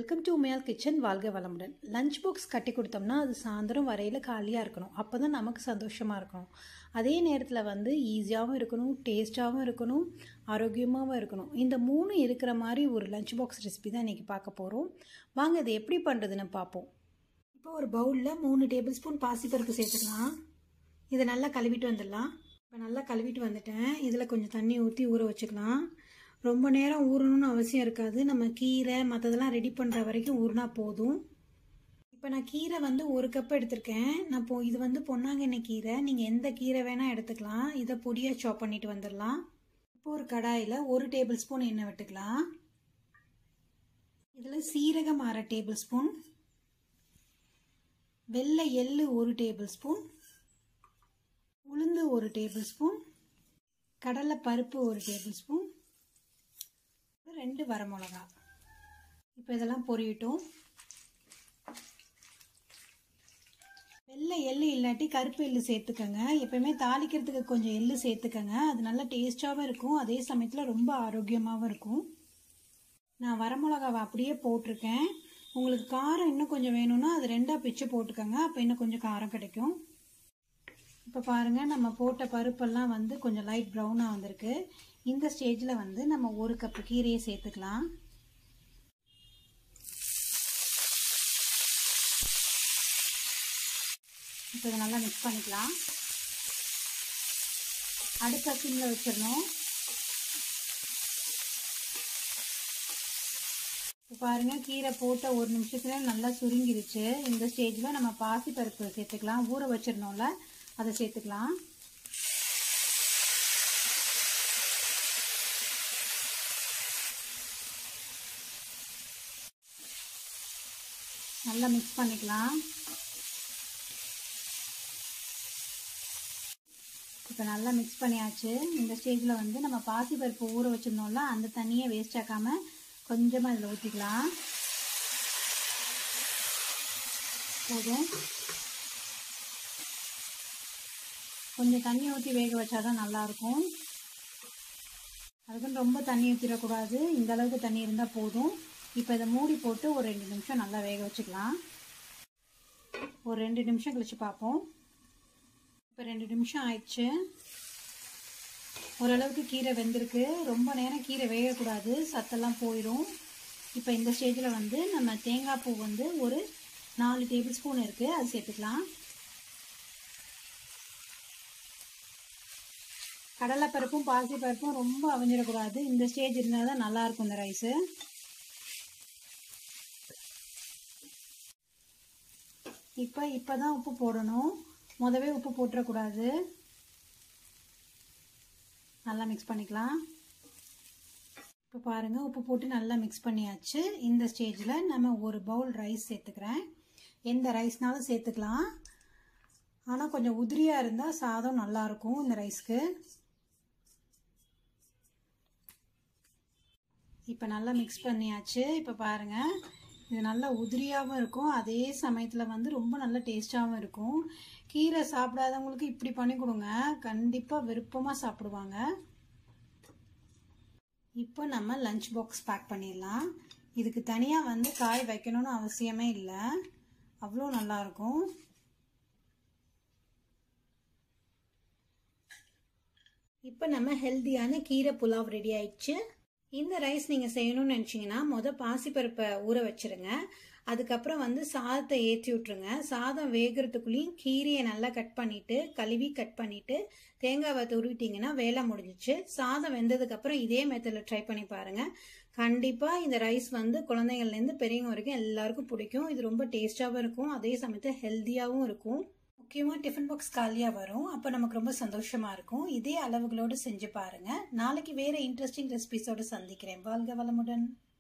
welcome to உமையால் kitchen வாழ்க வளமுடன் lunch box கட்டி கொடுத்தோம்னா அது சாயந்தரம் வரையில் காலியாக இருக்கணும் அப்போ தான் நமக்கு சந்தோஷமாக இருக்கணும் அதே நேரத்தில் வந்து ஈஸியாகவும் இருக்கணும் டேஸ்ட்டாகவும் இருக்கணும் ஆரோக்கியமாகவும் இருக்கணும் இந்த மூணு இருக்கிற மாதிரி ஒரு லஞ்ச் பாக்ஸ் ரெசிபி தான் இன்றைக்கி பார்க்க போகிறோம் வாங்க இதை எப்படி பண்ணுறதுன்னு பார்ப்போம் இப்போ ஒரு பவுலில் மூணு டேபிள் ஸ்பூன் பாசிப்பருப்பு சேர்த்துக்கலாம் இதை நல்லா கழுவிட்டு வந்துடலாம் இப்போ நல்லா கழுவிட்டு வந்துட்டேன் இதில் கொஞ்சம் தண்ணி ஊற்றி ஊற வச்சுக்கலாம் ரொம்ப நேரம் ஊறணும்னு அவசியம் இருக்காது நம்ம கீரை மற்றதெல்லாம் ரெடி பண்ணுற வரைக்கும் ஊறினா போதும் இப்போ நான் கீரை வந்து ஒரு கப் எடுத்திருக்கேன் நான் இப்போ இது வந்து பொன்னாங்கண்ணெய் கீரை நீங்கள் எந்த கீரை வேணால் எடுத்துக்கலாம் இதை பொடியாக சாப் பண்ணிட்டு வந்துடலாம் இப்போ ஒரு கடாயில் ஒரு டேபிள் ஸ்பூன் எண்ணெய் விட்டுக்கலாம் இதில் சீரகம் அரை டேபிள் ஸ்பூன் வெள்ளை எள்ளு ஒரு டேபிள் ஸ்பூன் உளுந்து ஒரு டேபிள் ஸ்பூன் கடலை பருப்பு ஒரு டேபிள் ஸ்பூன் ரெண்டு வரமிளகா இப்போ இதெல்லாம் பொரியட்டும் வெள்ளை எள்ளு இல்லாட்டி கருப்பு எள்ளு சேர்த்துக்கங்க எப்பயுமே தாளிக்கிறதுக்கு கொஞ்சம் எள்ளு சேர்த்துக்கங்க அது நல்லா டேஸ்டாகவும் இருக்கும் அதே சமயத்தில் ரொம்ப ஆரோக்கியமாகவும் இருக்கும் நான் வரமிளகாவை அப்படியே போட்டிருக்கேன் உங்களுக்கு காரம் இன்னும் கொஞ்சம் வேணும்னா அது ரெண்டாக பிச்சு போட்டுக்கோங்க அப்போ இன்னும் கொஞ்சம் காரம் கிடைக்கும் இப்போ பாருங்கள் நம்ம போட்ட பருப்பெல்லாம் வந்து கொஞ்சம் லைட் ப்ரௌனாக வந்திருக்கு இந்த ஸ்டேஜில் வந்து நம்ம ஒரு கப்பு கீரையை சேர்த்துக்கலாம் இப்போ இதை நல்லா மிக்ஸ் பண்ணிக்கலாம் அடுத்த சிம்மில் வச்சிடணும் இப்போ பாருங்கள் கீரை போட்ட ஒரு நிமிஷத்துல நல்லா சுருங்கிருச்சு இந்த ஸ்டேஜில் நம்ம பாசி பருப்பு சேர்த்துக்கலாம் ஊற வச்சிடணும்ல அதை சேர்த்துக்கலாம் நல்லா மிக்ஸ் பண்ணிக்கலாம் இப்போ நல்லா மிக்ஸ் பண்ணியாச்சு இந்த ஸ்டேஜில் வந்து நம்ம பாசி பருப்பு ஊற வச்சிருந்தோம்ல அந்த தண்ணியை வேஸ்ட் ஆக்காமல் கொஞ்சமாக இதில் ஊற்றிக்கலாம் போதும் கொஞ்சம் தண்ணி ஊற்றி வேக வச்சாதான் நல்லாயிருக்கும் அதுக்குன்னு ரொம்ப தண்ணி ஊற்றிடக்கூடாது இந்த அளவுக்கு தண்ணி இருந்தால் போதும் இப்போ இதை மூடி போட்டு ஒரு ரெண்டு நிமிஷம் நல்லா வேக வச்சுக்கலாம் ஒரு ரெண்டு நிமிஷம் கழித்து பார்ப்போம் இப்போ ரெண்டு நிமிஷம் ஆயிடுச்சு ஓரளவுக்கு கீரை வெந்திருக்கு ரொம்ப நேரம் கீரை வேகக்கூடாது சத்தெல்லாம் போயிடும் இப்போ இந்த ஸ்டேஜில் வந்து நம்ம தேங்காய் பூ வந்து ஒரு நாலு டேபிள் ஸ்பூன் இருக்குது அது சேர்த்துக்கலாம் கடலைப்பருப்பும் பாசி பருப்பும் ரொம்ப அவிஞ்சிடக்கூடாது இந்த ஸ்டேஜ் இருந்தால் தான் நல்லாயிருக்கும் இந்த ரைஸு இப்போ இப்போ தான் உப்பு போடணும் முதவே உப்பு போட்டுறக்கூடாது நல்லா மிக்ஸ் பண்ணிக்கலாம் இப்போ பாருங்கள் உப்பு போட்டு நல்லா மிக்ஸ் பண்ணியாச்சு இந்த ஸ்டேஜில் நம்ம ஒரு பவுல் ரைஸ் சேர்த்துக்கிறேன் எந்த ரைஸ்னாலும் சேர்த்துக்கலாம் ஆனால் கொஞ்சம் உதிரியாக இருந்தால் சாதம் நல்லாயிருக்கும் இந்த ரைஸ்க்கு இப்போ நல்லா மிக்ஸ் பண்ணியாச்சு இப்போ பாருங்கள் இது நல்லா உதிரியாகவும் இருக்கும் அதே சமயத்தில் வந்து ரொம்ப நல்ல டேஸ்ட்டாகவும் இருக்கும் கீரை சாப்பிடாதவங்களுக்கு இப்படி பண்ணி கொடுங்க கண்டிப்பாக விருப்பமாக சாப்பிடுவாங்க இப்போ நம்ம லஞ்ச் பாக்ஸ் பேக் பண்ணிடலாம் இதுக்கு தனியாக வந்து காய் வைக்கணும்னு அவசியமே இல்லை அவ்வளோ நல்லாயிருக்கும் இப்போ நம்ம ஹெல்த்தியான கீரை புலாவ் ரெடி ஆயிடுச்சு இந்த ரைஸ் நீங்கள் செய்யணும்னு நினச்சிங்கன்னா மொதல் பாசிப்பருப்பை ஊற வச்சுருங்க அதுக்கப்புறம் வந்து சாதத்தை ஏற்றி விட்ருங்க சாதம் வேகிறதுக்குள்ளேயும் கீரையை நல்லா கட் பண்ணிவிட்டு கழுவி கட் பண்ணிவிட்டு தேங்காவை துருவிட்டிங்கன்னா வேலை முடிஞ்சிச்சு சாதம் வெந்ததுக்கப்புறம் இதே மெத்தடில் ட்ரை பண்ணி பாருங்கள் கண்டிப்பாக இந்த ரைஸ் வந்து குழந்தைங்கள்லேருந்து பெரியவங்க வரைக்கும் எல்லாருக்கும் பிடிக்கும் இது ரொம்ப டேஸ்ட்டாகவும் இருக்கும் அதே சமயத்தில் ஹெல்த்தியாகவும் இருக்கும் முக்கியமாக டிஃபன் பாக்ஸ் காலியாக வரும் அப்போ நமக்கு ரொம்ப சந்தோஷமாக இருக்கும் இதே அளவுகளோடு செஞ்சு பாருங்கள் நாளைக்கு வேறு இன்ட்ரெஸ்டிங் ரெசிபிஸோடு சந்திக்கிறேன் வாழ்க வளமுடன்